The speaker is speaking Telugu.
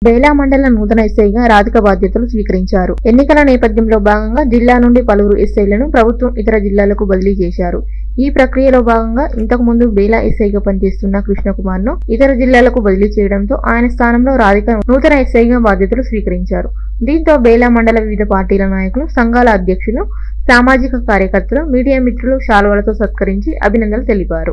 బేలా మండల నూతన ఎస్ఐగా రాధిక బాధ్యతలు స్వీకరించారు ఎన్నికల నేపథ్యంలో భాగంగా జిల్లా నుండి పలువురు ఎస్ఐలను ప్రభుత్వం ఇతర జిల్లాలకు బదిలీ చేశారు ఈ ప్రక్రియలో భాగంగా ఇంతకు ముందు బేలా ఎస్ఐగా పనిచేస్తున్న కృష్ణకుమార్ ను ఇతర జిల్లాలకు బదిలీ చేయడంతో ఆయన స్థానంలో రాధిక నూతన ఎస్ఐగా బాధ్యతలు స్వీకరించారు దీంతో బేలా మండల వివిధ పార్టీల నాయకులు సంఘాల అధ్యక్షులు సామాజిక కార్యకర్తలు మీడియా మిత్రులు శాలువలతో సత్కరించి అభినందనలు తెలిపారు